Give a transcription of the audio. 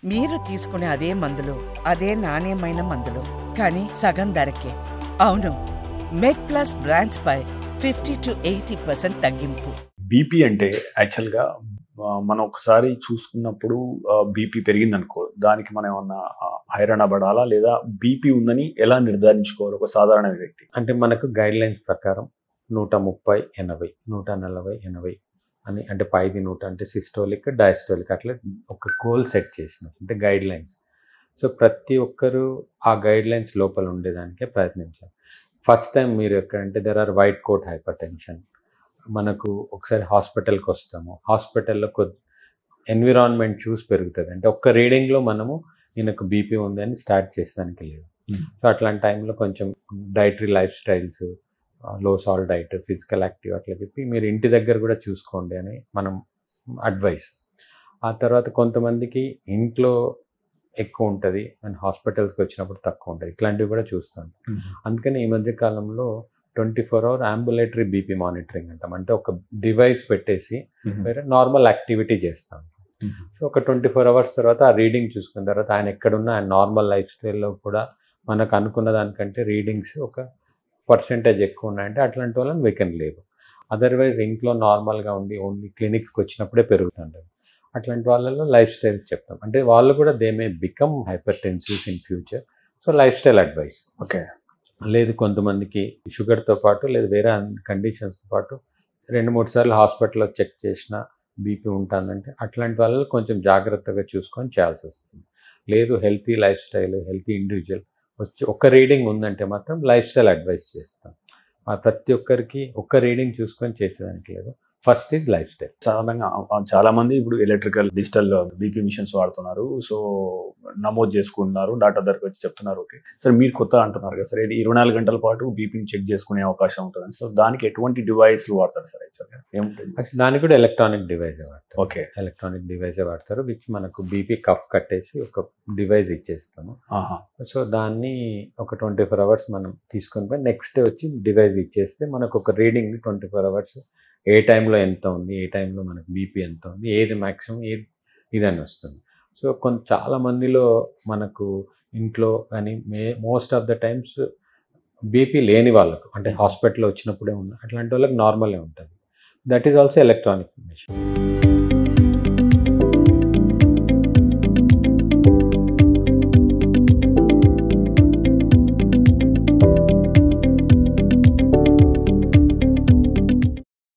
మీరు తీసుకునే అదే మందులు అదే నాణ్యమైన మందులు కానీ సగం ధరకే అవును మెడ్ ప్లస్ బ్రాండ్స్ పై ఫిఫ్టీ టు ఎయిటీ పర్సెంట్ తగ్గింపు బీపీ అంటే యాక్చువల్గా ఆ, మనం ఒకసారి చూసుకున్నప్పుడు బీపీ పెరిగింది అనుకో దానికి మనం ఏమన్నా ఆ, హైరాణ పడాలా లేదా బీపీ ఉందని ఎలా నిర్ధారించుకోవాలి ఒక సాధారణ వ్యక్తి అంటే మనకు గైడ్ లైన్స్ ప్రకారం నూట ముప్పై ఎనభై నూట నలభై ఎనభై అని అంటే పైది నూట అంటే సిస్టోలిక్ డయాస్టోలిక్ అట్లా ఒక గోల్ సెట్ చేసిన అంటే గైడ్ లైన్స్ సో ప్రతి ఒక్కరూ ఆ గైడ్ లైన్స్ లోపల ఉండేదానికే ప్రయత్నించాలి ఫస్ట్ టైం మీరు ఎక్కడంటే there are white coat hypertension మనకు ఒకసారి హాస్పిటల్కి వస్తాము హాస్పిటల్లో కొద్ది ఎన్విరాన్మెంట్ చూసి పెరుగుతుంది అంటే ఒక్క రీడింగ్లో మనము ఈయనకు బీపీ ఉందని స్టార్ట్ చేసడానికి లేదు Hmm. సో అట్లాంటి టైంలో కొంచెం డైటరీ లైఫ్ స్టైల్స్ లో సాల్ డైట్ ఫిజికల్ యాక్టివ్ అట్లా చెప్పి మీరు ఇంటి దగ్గర కూడా చూసుకోండి అని మనం అడ్వైస్ ఆ తర్వాత కొంతమందికి ఇంట్లో ఎక్కువ ఉంటుంది అండ్ హాస్పిటల్స్కి వచ్చినప్పుడు తక్కువ ఉంటుంది ఇట్లాంటివి కూడా చూస్తాం అందుకని ఈ మధ్య కాలంలో twenty four hour ambulatory BP monitoring అంటాం అంటే ఒక డివైస్ పెట్టేసి వేరే నార్మల్ యాక్టివిటీ చేస్తాం సో ఒక ట్వంటీ ఫోర్ అవర్స్ తర్వాత ఆ రీడింగ్ చూసుకున్న తర్వాత ఆయన ఎక్కడున్నా ఆయన నార్మల్ లైఫ్ స్టైల్లో కూడా మనకు అనుకున్న దానికంటే రీడింగ్స్ ఒక పర్సెంటేజ్ ఎక్కువ ఉన్నాయంటే అట్లాంటి వాళ్ళని వీ కెన్ లేవు అదర్వైజ్ ఇంట్లో నార్మల్గా ఉండి ఓన్లీ క్లినిక్స్కి వచ్చినప్పుడే పెరుగుతుంటుంది అట్లాంటి వాళ్ళలో లైఫ్ స్టైల్స్ చెప్తాం అంటే వాళ్ళు కూడా they may become hypertensives in future so lifestyle advice okay లేదు కొంతమందికి షుగర్తో పాటు లేదు వేరే కండిషన్స్తో పాటు రెండు మూడు సార్లు హాస్పిటల్లో చెక్ చేసిన బీపీ ఉంటుందంటే అట్లాంటి వాళ్ళు కొంచెం జాగ్రత్తగా చూసుకొని చేయాల్సి వస్తుంది లేదు healthy lifestyle healthy individual వచ్చి ఒక్క రీడింగ్ ఉందంటే మాత్రం లైఫ్ స్టైల్ అడ్వైస్ చేస్తాం ఆ ప్రతి ఒక్కరికి ఒక్క రీడింగ్ చూసుకొని చేసేదానికి లేదు ఫస్ట్ ఈజ్ లైఫ్ స్టైల్ సాధారణంగా ఆ, చాలా మంది ఇప్పుడు ఎలక్ట్రికల్ డిజిటల్ బీపీ మిషన్స్ వాడుతున్నారు సో నమోదు చేసుకుంటున్నారు డాక్టర్ దగ్గరికి వచ్చి చెప్తున్నారు ఓకే సార్ మీరు కొత్త అంటున్నారు కదా సార్ ఇది ఇరవై నాలుగు గంటల పాటు బీపీని చెక్ చేసుకునే అవకాశం ఉంటుంది సో దానికి ఎటువంటి డివైస్లు వాడతారు సార్ యాక్చువల్గా ఏముంటుంది దానికి కూడా ఎలక్ట్రానిక్ డివైజే వాడతారు ఓకే ఎలక్ట్రానిక్ డివైజే వాడతారు విచ్ మనకు బీపీ కఫ్ కట్టేసి ఒక డివైస్ ఇచ్చేస్తాము ఆహా. సో దాన్ని ఒక ట్వంటీ ఫోర్ అవర్స్ మనం తీసుకొని పోయి నెక్స్ట్ డే వచ్చి డివైస్ ఇచ్చేస్తే మనకు ఒక రీడింగ్ ట్వంటీ ఫోర్ అవర్స్ ఏ టైంలో ఎంత ఉంది ఏ టైంలో మనకు బీపీ ఎంత ఉంది ఏది మ్యాక్సిమం ఏది ఇదని వస్తుంది సో కొంత చాలా మందిలో మనకు ఇంట్లో కానీ may most of the times BP లేని వాళ్ళకు అంటే హాస్పిటల్లో వచ్చినప్పుడే ఉన్న అట్లాంటి వాళ్ళకి నార్మలే ఉంటుంది that is also electronic machine